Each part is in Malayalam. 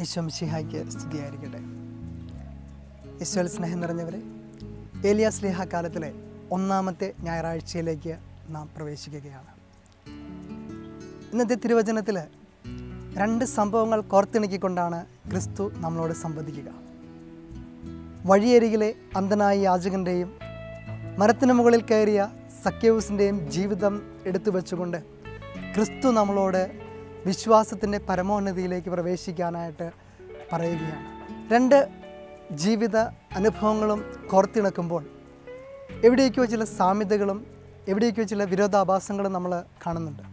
യേശും ശിഹായ്ക്ക് സ്തുതിയായിരിക്കട്ടെ യേശുവൽ സ്നേഹം നിറഞ്ഞവരെ ഏലിയ സ്നേഹ കാലത്തിലെ ഒന്നാമത്തെ ഞായറാഴ്ചയിലേക്ക് നാം പ്രവേശിക്കുകയാണ് ഇന്നത്തെ തിരുവചനത്തിൽ രണ്ട് സംഭവങ്ങൾ കോർത്തിണക്കിക്കൊണ്ടാണ് ക്രിസ്തു നമ്മളോട് സംവദിക്കുക വഴിയരികിലെ അന്ധനായ യാചകൻ്റെയും മരത്തിന് മുകളിൽ കയറിയ സഖ്യവൂസിൻ്റെയും ജീവിതം എടുത്തു വെച്ചുകൊണ്ട് ക്രിസ്തു നമ്മളോട് വിശ്വാസത്തിൻ്റെ പരമോന്നതിയിലേക്ക് പ്രവേശിക്കാനായിട്ട് പറയുകയാണ് രണ്ട് ജീവിത അനുഭവങ്ങളും കോർത്തിണക്കുമ്പോൾ എവിടെയൊക്കെയോ ചില സാമ്യതകളും എവിടെയൊക്കെയോ ചില വിരോധാഭാസങ്ങളും നമ്മൾ കാണുന്നുണ്ട്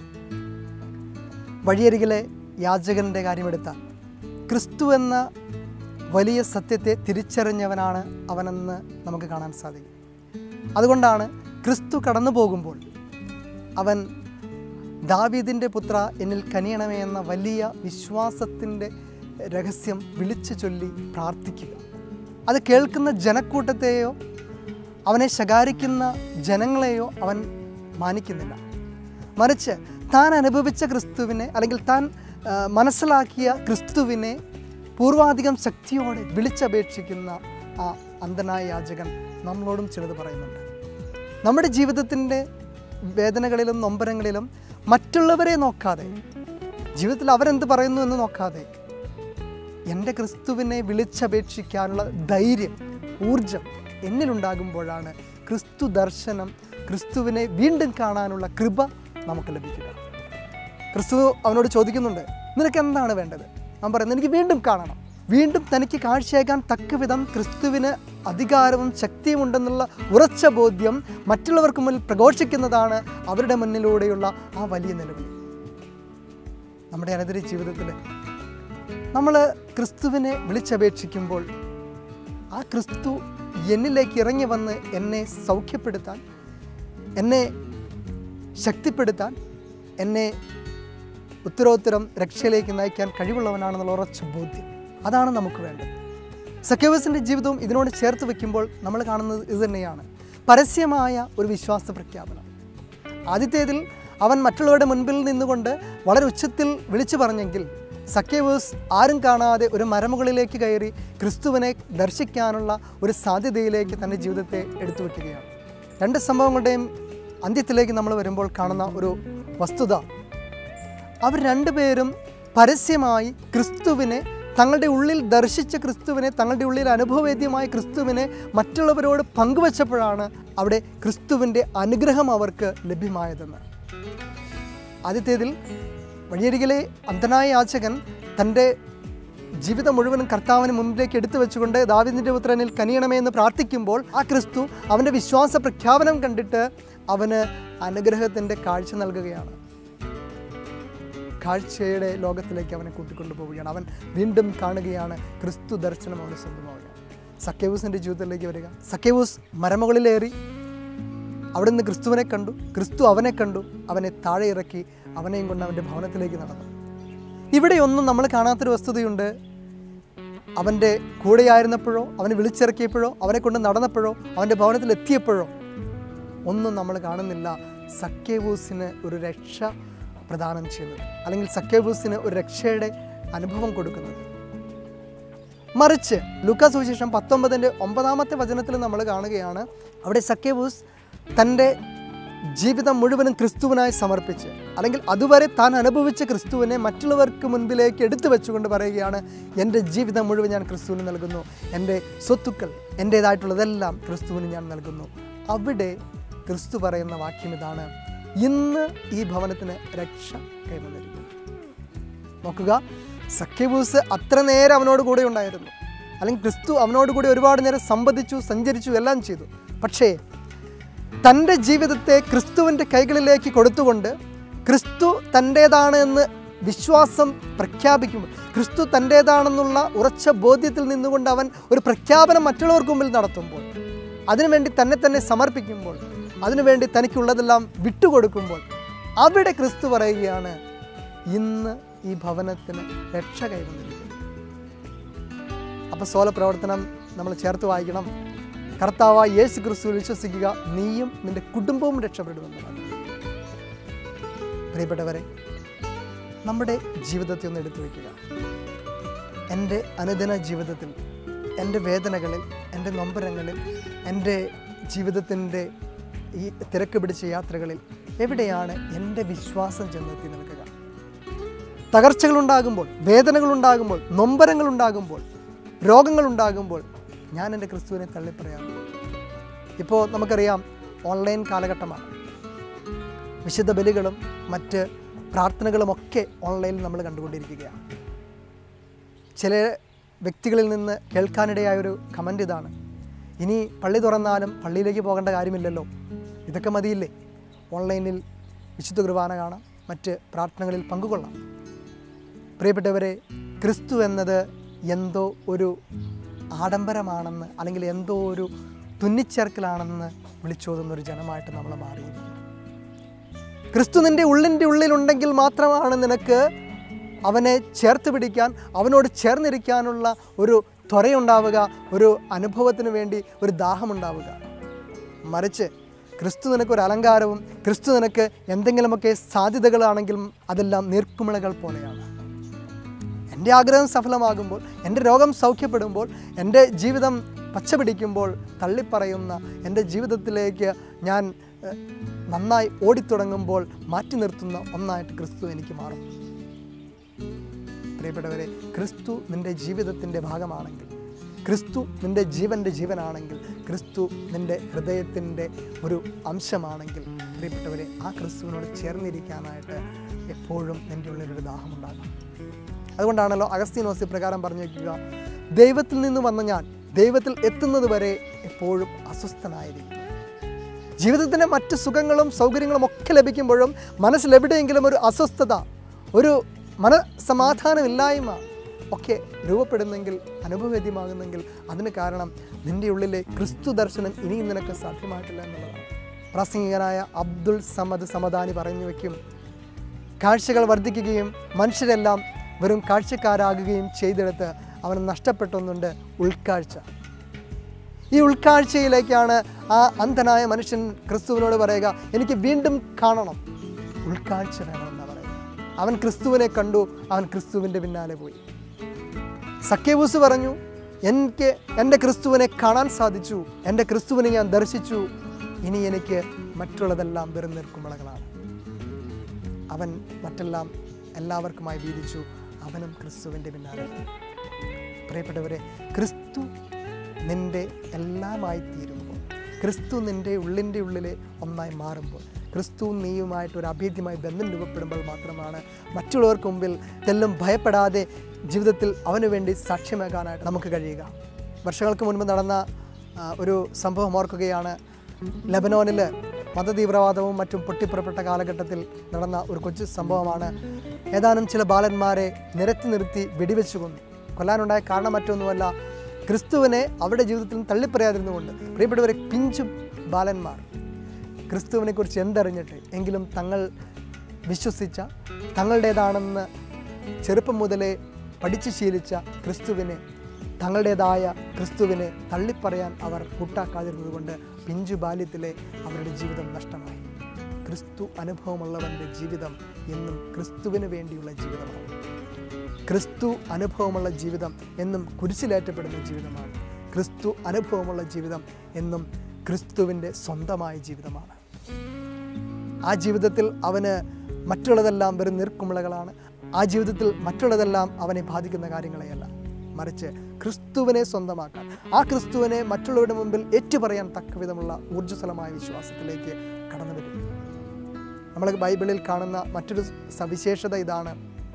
വഴിയരികിലെ യാചകൻ്റെ കാര്യമെടുത്താൽ ക്രിസ്തു എന്ന വലിയ സത്യത്തെ തിരിച്ചറിഞ്ഞവനാണ് അവനെന്ന് നമുക്ക് കാണാൻ സാധിക്കും അതുകൊണ്ടാണ് ക്രിസ്തു കടന്നു പോകുമ്പോൾ അവൻ ദാവീദിൻ്റെ പുത്ര എന്നിൽ കനിയണമേ എന്ന വലിയ വിശ്വാസത്തിൻ്റെ രഹസ്യം വിളിച്ചു ചൊല്ലി പ്രാർത്ഥിക്കുക അത് കേൾക്കുന്ന ജനക്കൂട്ടത്തെയോ അവനെ ശകാരിക്കുന്ന ജനങ്ങളെയോ അവൻ മാനിക്കുന്നില്ല മറിച്ച് താൻ അനുഭവിച്ച ക്രിസ്തുവിനെ അല്ലെങ്കിൽ താൻ ആ, മനസ്സിലാക്കിയ ക്രിസ്തുവിനെ പൂർവാധികം ശക്തിയോടെ വിളിച്ചപേക്ഷിക്കുന്ന ആ അന്ധനായ യാചകൻ നമ്മളോടും ചിലത് പറയുന്നുണ്ട് നമ്മുടെ ജീവിതത്തിൻ്റെ വേദനകളിലും നൊമ്പരങ്ങളിലും മറ്റുള്ളവരെ നോക്കാതെ ജീവിതത്തിൽ അവരെന്ത് പറയുന്നു എന്ന് നോക്കാതെ എൻ്റെ ക്രിസ്തുവിനെ വിളിച്ചപേക്ഷിക്കാനുള്ള ധൈര്യം ഊർജം എന്നിലുണ്ടാകുമ്പോഴാണ് ക്രിസ്തു ദർശനം ക്രിസ്തുവിനെ വീണ്ടും കാണാനുള്ള കൃപ നമുക്ക് ലഭിക്കുക ക്രിസ്തു അവനോട് ചോദിക്കുന്നുണ്ട് നിനക്ക് എന്താണ് വേണ്ടത് അവൻ പറയുന്നത് എനിക്ക് വീണ്ടും കാണണം വീണ്ടും തനിക്ക് കാഴ്ചയേക്കാൻ തക്കവിധം ക്രിസ്തുവിന് അധികാരവും ശക്തിയും ഉണ്ടെന്നുള്ള ഉറച്ച ബോധ്യം മറ്റുള്ളവർക്ക് മുന്നിൽ പ്രഘോഷിക്കുന്നതാണ് അവരുടെ മുന്നിലൂടെയുള്ള ആ വലിയ നിലവിളി നമ്മുടെ അനന്തര ജീവിതത്തിൽ നമ്മൾ ക്രിസ്തുവിനെ വിളിച്ചപേക്ഷിക്കുമ്പോൾ ആ ക്രിസ്തു എന്നിലേക്ക് ഇറങ്ങി വന്ന് എന്നെ സൗഖ്യപ്പെടുത്താൻ എന്നെ ശക്തിപ്പെടുത്താൻ എന്നെ ഉത്തരോത്തരം രക്ഷയിലേക്ക് നയിക്കാൻ കഴിവുള്ളവനാണെന്നുള്ള ഉറച്ച ബോധ്യം അതാണ് നമുക്ക് വേണ്ടത് സഖ്യവസിൻ്റെ ജീവിതവും ഇതിനോട് ചേർത്ത് വെക്കുമ്പോൾ നമ്മൾ കാണുന്നത് ഇത് തന്നെയാണ് പരസ്യമായ ഒരു വിശ്വാസ പ്രഖ്യാപനം ആദ്യത്തേതിൽ അവൻ മറ്റുള്ളവരുടെ മുൻപിൽ നിന്നുകൊണ്ട് വളരെ ഉച്ചത്തിൽ വിളിച്ചു പറഞ്ഞെങ്കിൽ സഖ്യവേഴ്സ് ആരും കാണാതെ ഒരു മരമുകളിലേക്ക് കയറി ക്രിസ്തുവിനെ ദർശിക്കാനുള്ള ഒരു സാധ്യതയിലേക്ക് തൻ്റെ ജീവിതത്തെ എടുത്തു വയ്ക്കുകയാണ് രണ്ട് സംഭവങ്ങളുടെയും അന്ത്യത്തിലേക്ക് നമ്മൾ വരുമ്പോൾ കാണുന്ന ഒരു വസ്തുത അവർ രണ്ടുപേരും പരസ്യമായി ക്രിസ്തുവിനെ തങ്ങളുടെ ഉള്ളിൽ ദർശിച്ച ക്രിസ്തുവിനെ തങ്ങളുടെ ഉള്ളിൽ അനുഭവവേദ്യമായ ക്രിസ്തുവിനെ മറ്റുള്ളവരോട് പങ്കുവച്ചപ്പോഴാണ് അവിടെ ക്രിസ്തുവിൻ്റെ അനുഗ്രഹം അവർക്ക് ലഭ്യമായതെന്ന് ആദ്യത്തേതിൽ വഴിയരികിലെ അന്ധനായ യാചകൻ തൻ്റെ ജീവിതം മുഴുവനും കർത്താവിന് മുമ്പിലേക്ക് എടുത്തു വെച്ചുകൊണ്ട് ദാവിദിൻ്റെ പുത്രനിൽ കനിയണമേ എന്ന് പ്രാർത്ഥിക്കുമ്പോൾ ആ ക്രിസ്തു അവൻ്റെ വിശ്വാസ പ്രഖ്യാപനം കണ്ടിട്ട് അവന് അനുഗ്രഹത്തിൻ്റെ കാഴ്ച നൽകുകയാണ് കാഴ്ചയുടെ ലോകത്തിലേക്ക് അവനെ കൂട്ടിക്കൊണ്ടു പോവുകയാണ് അവൻ വീണ്ടും കാണുകയാണ് ക്രിസ്തു ദർശനം അവന് സ്വന്തമാവുകയാണ് സക്കേവൂസിൻ്റെ ജീവിതത്തിലേക്ക് വരിക സക്കേവൂസ് മരമുകളിലേറി അവിടുന്ന് ക്രിസ്തുവിനെ കണ്ടു ക്രിസ്തു അവനെ കണ്ടു അവനെ താഴെ ഇറക്കി അവനെയും കൊണ്ട് അവൻ്റെ ഭവനത്തിലേക്ക് നടന്നു ഇവിടെയൊന്നും നമ്മൾ കാണാത്തൊരു വസ്തുതയുണ്ട് അവൻ്റെ കൂടെയായിരുന്നപ്പോഴോ അവനെ വിളിച്ചിറക്കിയപ്പോഴോ അവനെ കൊണ്ട് നടന്നപ്പോഴോ അവൻ്റെ ഭവനത്തിൽ എത്തിയപ്പോഴോ ഒന്നും നമ്മൾ കാണുന്നില്ല സക്കേവൂസിന് ഒരു രക്ഷ പ്രദാനം ചെയ്യുന്നത് അല്ലെങ്കിൽ സക്കേവൂസിന് ഒരു രക്ഷയുടെ അനുഭവം കൊടുക്കുന്നത് മറിച്ച് ലുക്ക സുവിശേഷം പത്തൊമ്പതിൻ്റെ ഒമ്പതാമത്തെ വചനത്തിൽ നമ്മൾ കാണുകയാണ് അവിടെ സക്കേവൂസ് തൻ്റെ ജീവിതം മുഴുവനും ക്രിസ്തുവിനായി സമർപ്പിച്ച് അല്ലെങ്കിൽ അതുവരെ താൻ അനുഭവിച്ച ക്രിസ്തുവിനെ മറ്റുള്ളവർക്ക് മുൻപിലേക്ക് എടുത്തു വെച്ചുകൊണ്ട് പറയുകയാണ് എൻ്റെ ജീവിതം മുഴുവൻ ഞാൻ ക്രിസ്തുവിന് നൽകുന്നു എൻ്റെ സ്വത്തുക്കൾ എൻ്റേതായിട്ടുള്ളതെല്ലാം ക്രിസ്തുവിന് ഞാൻ നൽകുന്നു അവിടെ ക്രിസ്തു പറയുന്ന വാക്യം ഇതാണ് ഇന്ന് ഈ ഭവനത്തിന് രക്ഷ കൈവന്നിരിക്കുന്നു നോക്കുക സഖ്യബൂസ് അത്ര നേരം അവനോട് കൂടെ ഉണ്ടായിരുന്നു അല്ലെങ്കിൽ ക്രിസ്തു അവനോട് കൂടി ഒരുപാട് നേരം സംവദിച്ചു സഞ്ചരിച്ചു എല്ലാം ചെയ്തു പക്ഷേ തൻ്റെ ജീവിതത്തെ ക്രിസ്തുവിൻ്റെ കൈകളിലേക്ക് കൊടുത്തുകൊണ്ട് ക്രിസ്തു തൻ്റേതാണ് എന്ന് വിശ്വാസം പ്രഖ്യാപിക്കുമ്പോൾ ക്രിസ്തു തൻ്റേതാണെന്നുള്ള ഉറച്ച ബോധ്യത്തിൽ നിന്നുകൊണ്ട് അവൻ ഒരു പ്രഖ്യാപനം മറ്റുള്ളവർക്ക് മുമ്പിൽ നടത്തുമ്പോൾ അതിനുവേണ്ടി തന്നെ തന്നെ സമർപ്പിക്കുമ്പോൾ അതിനുവേണ്ടി തനിക്കുള്ളതെല്ലാം വിട്ടുകൊടുക്കുമ്പോൾ അവിടെ ക്രിസ്തു പറയുകയാണ് ഇന്ന് ഈ ഭവനത്തിന് രക്ഷ കൈവന്നിരിക്കുന്നു അപ്പസ്തോല പ്രവർത്തനം നമ്മൾ ചേർത്ത് വായിക്കണം കർത്താവായ യേശു ക്രിസ്തുവിൽ വിശ്വസിക്കുക നീയും നിന്റെ കുടുംബവും രക്ഷപ്പെടുമെന്നുള്ളത് പ്രിയപ്പെട്ടവരെ നമ്മുടെ ജീവിതത്തെ ഒന്ന് എടുത്തു വയ്ക്കുക എൻ്റെ അനുദിന ജീവിതത്തിൽ എൻ്റെ വേദനകളിൽ എൻ്റെ നൊമ്പരങ്ങളിൽ എൻ്റെ ജീവിതത്തിൻ്റെ ഈ തിരക്ക് പിടിച്ച യാത്രകളിൽ എവിടെയാണ് എൻ്റെ വിശ്വാസം ചെന്നെത്തി നിൽക്കുക തകർച്ചകളുണ്ടാകുമ്പോൾ വേദനകളുണ്ടാകുമ്പോൾ നൊമ്പരങ്ങളുണ്ടാകുമ്പോൾ രോഗങ്ങളുണ്ടാകുമ്പോൾ ഞാൻ എൻ്റെ ക്രിസ്തുവിനെ തള്ളിപ്പറയാം ഇപ്പോൾ നമുക്കറിയാം ഓൺലൈൻ കാലഘട്ടമാണ് വിശുദ്ധ ബലികളും മറ്റ് പ്രാർത്ഥനകളുമൊക്കെ ഓൺലൈനിൽ നമ്മൾ കണ്ടുകൊണ്ടിരിക്കുകയാണ് ചില വ്യക്തികളിൽ നിന്ന് കേൾക്കാനിടയായ ഒരു കമൻ്റ് ഇതാണ് ഇനി പള്ളി തുറന്നാലും പള്ളിയിലേക്ക് പോകേണ്ട കാര്യമില്ലല്ലോ ഇതൊക്കെ മതിയില്ലേ ഓൺലൈനിൽ വിശുദ്ധ കുർബാന കാണാം മറ്റ് പ്രാർത്ഥനകളിൽ പങ്കുകൊള്ളാം പ്രിയപ്പെട്ടവരെ ക്രിസ്തു എന്നത് എന്തോ ഒരു ആഡംബരമാണെന്ന് അല്ലെങ്കിൽ എന്തോ ഒരു തുന്നിച്ചേർക്കലാണെന്ന് വിളിച്ചോതുന്ന ഒരു ജനമായിട്ട് നമ്മൾ മാറിയിരിക്കുന്നു ക്രിസ്തു നിൻ്റെ ഉള്ളിൻ്റെ ഉള്ളിലുണ്ടെങ്കിൽ മാത്രമാണ് നിനക്ക് അവനെ ചേർത്ത് പിടിക്കാൻ അവനോട് ചേർന്നിരിക്കാനുള്ള ഒരു ത്വരയുണ്ടാവുക ഒരു അനുഭവത്തിന് വേണ്ടി ഒരു ദാഹമുണ്ടാവുക മറിച്ച് ക്രിസ്തു നിനക്ക് ഒരു അലങ്കാരവും ക്രിസ്തു നിനക്ക് എന്തെങ്കിലുമൊക്കെ സാധ്യതകളാണെങ്കിലും അതെല്ലാം നീർക്കുമിളകൾ പോലെയാണ് എൻ്റെ ആഗ്രഹം സഫലമാകുമ്പോൾ എൻ്റെ രോഗം സൗഖ്യപ്പെടുമ്പോൾ എൻ്റെ ജീവിതം പച്ചപിടിക്കുമ്പോൾ തള്ളിപ്പറയുന്ന എൻ്റെ ജീവിതത്തിലേക്ക് ഞാൻ ഏഹ്, നന്നായി ഓടിത്തുടങ്ങുമ്പോൾ മാറ്റി നിർത്തുന്ന ഒന്നായിട്ട് ക്രിസ്തു എനിക്ക് മാറും പ്രിയപ്പെട്ടവരെ ക്രിസ്തു നിൻ്റെ ജീവിതത്തിൻ്റെ ഭാഗമാണെങ്കിൽ ക്രിസ്തു നിൻ്റെ ജീവൻ്റെ ജീവനാണെങ്കിൽ ക്രിസ്തു നിൻ്റെ ഹൃദയത്തിൻ്റെ ഒരു അംശമാണെങ്കിൽ പ്രിയപ്പെട്ടവരെ ആ ക്രിസ്തുവിനോട് ചേർന്നിരിക്കാനായിട്ട് എപ്പോഴും നിൻ്റെ ഉള്ളിലൊരു ദാഹമുണ്ടാകും അതുകൊണ്ടാണല്ലോ അഗസ്തീനോസ് പ്രകാരം പറഞ്ഞു വയ്ക്കുക ദൈവത്തിൽ നിന്ന് വന്ന ഞാൻ ദൈവത്തിൽ എത്തുന്നത് വരെ എപ്പോഴും അസ്വസ്ഥനായിരിക്കും ജീവിതത്തിൻ്റെ മറ്റ് സുഖങ്ങളും സൗകര്യങ്ങളും ഒക്കെ ലഭിക്കുമ്പോഴും മനസ്സിൽ എവിടെയെങ്കിലും ഒരു അസ്വസ്ഥത ഒരു മനസമാധാനമില്ലായ്മ ഒക്കെ രൂപപ്പെടുന്നെങ്കിൽ അനുഭവവേദ്യമാകുന്നെങ്കിൽ അതിന് കാരണം നിൻ്റെ ഉള്ളിലെ ക്രിസ്തു ദർശനം ഇനിയും നിനക്ക് സാധ്യമായിട്ടില്ല എന്നുള്ളതാണ് പ്രാസംഗികനായ അബ്ദുൾ സമദ് സമദാനി പറഞ്ഞു വയ്ക്കും കാഴ്ചകൾ വർദ്ധിക്കുകയും മനുഷ്യരെല്ലാം വെറും കാഴ്ചക്കാരാകുകയും ചെയ്തെടുത്ത് അവന് നഷ്ടപ്പെട്ടൊന്നുണ്ട് ഉൾക്കാഴ്ച ഈ ഉൾക്കാഴ്ചയിലേക്കാണ് ആ അന്ധനായ മനുഷ്യൻ ക്രിസ്തുവിനോട് പറയുക എനിക്ക് വീണ്ടും കാണണം ഉൾക്കാഴ്ച വേണമെന്ന് പറയുക അവൻ ക്രിസ്തുവിനെ കണ്ടു അവൻ ക്രിസ്തുവിൻ്റെ പിന്നാലെ പോയി സഖ്യവൂസ് പറഞ്ഞു എനിക്ക് എൻ്റെ ക്രിസ്തുവിനെ കാണാൻ സാധിച്ചു എൻ്റെ ക്രിസ്തുവിനെ ഞാൻ ദർശിച്ചു ഇനി എനിക്ക് മറ്റുള്ളതെല്ലാം വെറും നിൽക്കുമ്പളകളാണ് അവൻ മറ്റെല്ലാം എല്ലാവർക്കുമായി വീതിച്ചു അവനും ക്രിസ്തുവിൻ്റെ പിന്നാലെ പോയി. പ്രിയപ്പെട്ടവരെ ക്രിസ്തു നിൻ്റെ എല്ലാമായി തീരുമ്പോൾ ക്രിസ്തു നിൻ്റെ ഉള്ളിൻ്റെ ഉള്ളിലെ ഒന്നായി മാറുമ്പോൾ ക്രിസ്തു നീയുമായിട്ട് ഒരു അഭേദ്യമായി ബന്ധം രൂപപ്പെടുമ്പോൾ മാത്രമാണ് മറ്റുള്ളവർക്ക് മുമ്പിൽ തെല്ലും ഭയപ്പെടാതെ ജീവിതത്തിൽ അവന് വേണ്ടി സാക്ഷ്യമാകാനായിട്ട് നമുക്ക് കഴിയുക വർഷങ്ങൾക്ക് മുൻപ് നടന്ന ആ, ഒരു സംഭവം ഓർക്കുകയാണ് ലബനോനിൽ മതതീവ്രവാദവും മറ്റും പൊട്ടിപ്പുറപ്പെട്ട കാലഘട്ടത്തിൽ നടന്ന ഒരു കൊച്ചു സംഭവമാണ് ഏതാനും ചില ബാലന്മാരെ നിരത്തി നിർത്തി വെടിവെച്ചു കൊന്നു കൊല്ലാനുണ്ടായ കാരണം മറ്റൊന്നുമല്ല ക്രിസ്തുവിനെ അവരുടെ ജീവിതത്തിൽ നിന്ന് തള്ളിപ്പറയാതിരുന്നുകൊണ്ട് പ്രിയപ്പെട്ടവരെ പിഞ്ചു ബാലന്മാർ ക്രിസ്തുവിനെക്കുറിച്ച് എന്തറിഞ്ഞിട്ട് എങ്കിലും തങ്ങൾ വിശ്വസിച്ച തങ്ങളുടേതാണെന്ന് ചെറുപ്പം മുതലേ പഠിച്ചു ശീലിച്ച ക്രിസ്തുവിനെ തങ്ങളുടേതായ ക്രിസ്തുവിനെ തള്ളിപ്പറയാൻ അവർ കൂട്ടാക്കാതിരുന്നതുകൊണ്ട് പിഞ്ചു ബാല്യത്തിലെ അവരുടെ ജീവിതം നഷ്ടമായി ക്രിസ്തു അനുഭവമുള്ളവൻ്റെ ജീവിതം എന്നും ക്രിസ്തുവിന് വേണ്ടിയുള്ള ജീവിതമാണ് ക്രിസ്തു അനുഭവമുള്ള ജീവിതം എന്നും കുരിശിലേറ്റപ്പെടുന്ന ജീവിതമാണ് ക്രിസ്തു അനുഭവമുള്ള ജീവിതം എന്നും ക്രിസ്തുവിൻ്റെ സ്വന്തമായ ജീവിതമാണ് ആ ജീവിതത്തിൽ അവന് മറ്റുള്ളതെല്ലാം വെറും നീർക്കുമിളകളാണ് ആ ജീവിതത്തിൽ മറ്റുള്ളതെല്ലാം അവനെ ബാധിക്കുന്ന കാര്യങ്ങളെയല്ല മറിച്ച് ക്രിസ്തുവിനെ സ്വന്തമാക്കാൻ ആ ക്രിസ്തുവിനെ മറ്റുള്ളവരുടെ മുമ്പിൽ ഏറ്റുപറയാൻ തക്കവിധമുള്ള ഊർജ്ജസ്വലമായ വിശ്വാസത്തിലേക്ക് കടന്നു വരും നമ്മൾ ബൈബിളിൽ കാണുന്ന മറ്റൊരു സവിശേഷത ഇതാണ്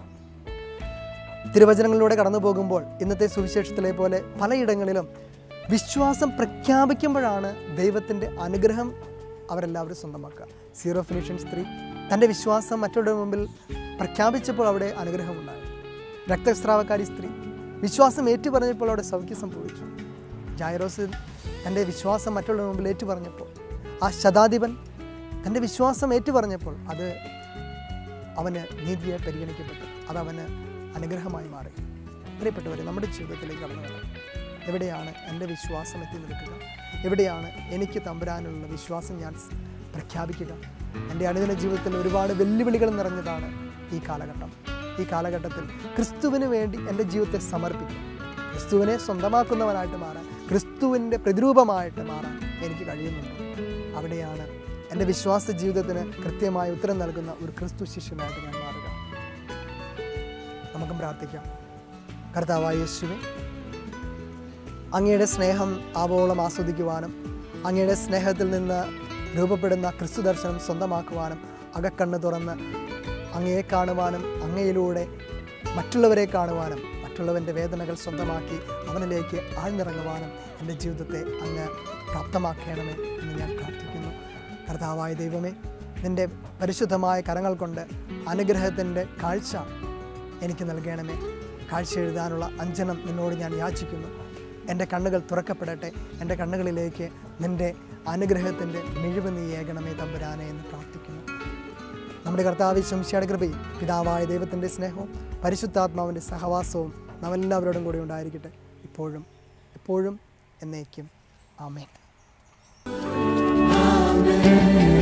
തിരുവചനങ്ങളിലൂടെ കടന്നു പോകുമ്പോൾ ഇന്നത്തെ സുവിശേഷത്തിലെ പോലെ പലയിടങ്ങളിലും വിശ്വാസം പ്രഖ്യാപിക്കുമ്പോഴാണ് ദൈവത്തിൻ്റെ അനുഗ്രഹം അവരെല്ലാവരും സ്വന്തമാക്കുക സീറോ ഫിനിഷ്യൻ സ്ത്രീ തൻ്റെ വിശ്വാസം മറ്റുള്ളവരുടെ മുമ്പിൽ പ്രഖ്യാപിച്ചപ്പോൾ അവിടെ അനുഗ്രഹമുണ്ടായി രക്തസ്രാവക്കാരി സ്ത്രീ വിശ്വാസം ഏറ്റുപറഞ്ഞപ്പോൾ അവിടെ സൗഖ്യം സംഭവിച്ചു ജായറോസ് തൻ്റെ വിശ്വാസം മറ്റുള്ളവരുടെ മുമ്പിൽ ഏറ്റുപറഞ്ഞപ്പോൾ ആ ശതാധിപൻ തൻ്റെ വിശ്വാസം ഏറ്റുപറഞ്ഞപ്പോൾ അത് അവന് നീതിയെ പരിഗണിക്കപ്പെട്ടു അതവന് അനുഗ്രഹമായി മാറി പ്രിയപ്പെട്ടവരെ നമ്മുടെ ജീവിതത്തിലേക്ക് കടന്നു വരണം എവിടെയാണ് എൻ്റെ വിശ്വാസം എത്തി നിൽക്കുക എവിടെയാണ് എനിക്ക് തമ്പുരാനുള്ള വിശ്വാസം ഞാൻ സ് പ്രഖ്യാപിക്കുക എൻ്റെ അനുദിന ജീവിതത്തിൽ ഒരുപാട് വെല്ലുവിളികൾ നിറഞ്ഞതാണ് ഈ കാലഘട്ടം ഈ കാലഘട്ടത്തിൽ ക്രിസ്തുവിന് വേണ്ടി എൻ്റെ ജീവിതത്തെ സമർപ്പിക്കും ക്രിസ്തുവിനെ സ്വന്തമാക്കുന്നവനായിട്ട് മാറാൻ ക്രിസ്തുവിൻ്റെ പ്രതിരൂപമായിട്ട് മാറാൻ എനിക്ക് കഴിയുന്നുണ്ട് അവിടെയാണ് എൻ്റെ വിശ്വാസ ജീവിതത്തിന് കൃത്യമായ ഉത്തരം നൽകുന്ന ഒരു ക്രിസ്തു ശിഷ്യനായിട്ട് ഞാൻ മാറുക നമുക്കും പ്രാർത്ഥിക്കാം കർത്താവായ യേശുവേ അങ്ങയുടെ സ്നേഹം ആവോളം ആസ്വദിക്കുവാനും അങ്ങയുടെ സ്നേഹത്തിൽ നിന്ന് രൂപപ്പെടുന്ന ക്രിസ്തു ദർശനം സ്വന്തമാക്കുവാനും അകക്കണ്ണ് തുറന്ന് അങ്ങയെ കാണുവാനും അങ്ങയിലൂടെ മറ്റുള്ളവരെ കാണുവാനും മറ്റുള്ളവൻ്റെ വേദനകൾ സ്വന്തമാക്കി അവനിലേക്ക് ആഴ്ന്നിറങ്ങുവാനും എൻ്റെ ജീവിതത്തെ അങ്ങ് പ്രാപ്തമാക്കണമേ എന്ന് ഞാൻ പ്രാർത്ഥിക്കുന്നു കർത്താവായ ദൈവമേ നിൻ്റെ പരിശുദ്ധമായ കരങ്ങൾ കൊണ്ട് അനുഗ്രഹത്തിൻ്റെ കാഴ്ച എനിക്ക് നൽകണമേ കാഴ്ച എഴുതാനുള്ള അഞ്ജനം നിന്നോട് ഞാൻ യാചിക്കുന്നു എൻ്റെ കണ്ണുകൾ തുറക്കപ്പെടട്ടെ എൻ്റെ കണ്ണുകളിലേക്ക് നിൻ്റെ അനുഗ്രഹത്തിൻ്റെ മിഴിവ് നീ ഏകണമേ തമ്പുരാനെ എന്ന് പ്രാർത്ഥിക്കുന്നു നമ്മുടെ കർത്താവ് ശംശയുടെ കൃപയും പിതാവായ ദൈവത്തിൻ്റെ സ്നേഹവും പരിശുദ്ധാത്മാവിൻ്റെ സഹവാസവും നമ്മെല്ലാവരോടും കൂടി ഉണ്ടായിരിക്കട്ടെ ഇപ്പോഴും എപ്പോഴും എന്നേക്കും ആമേൻ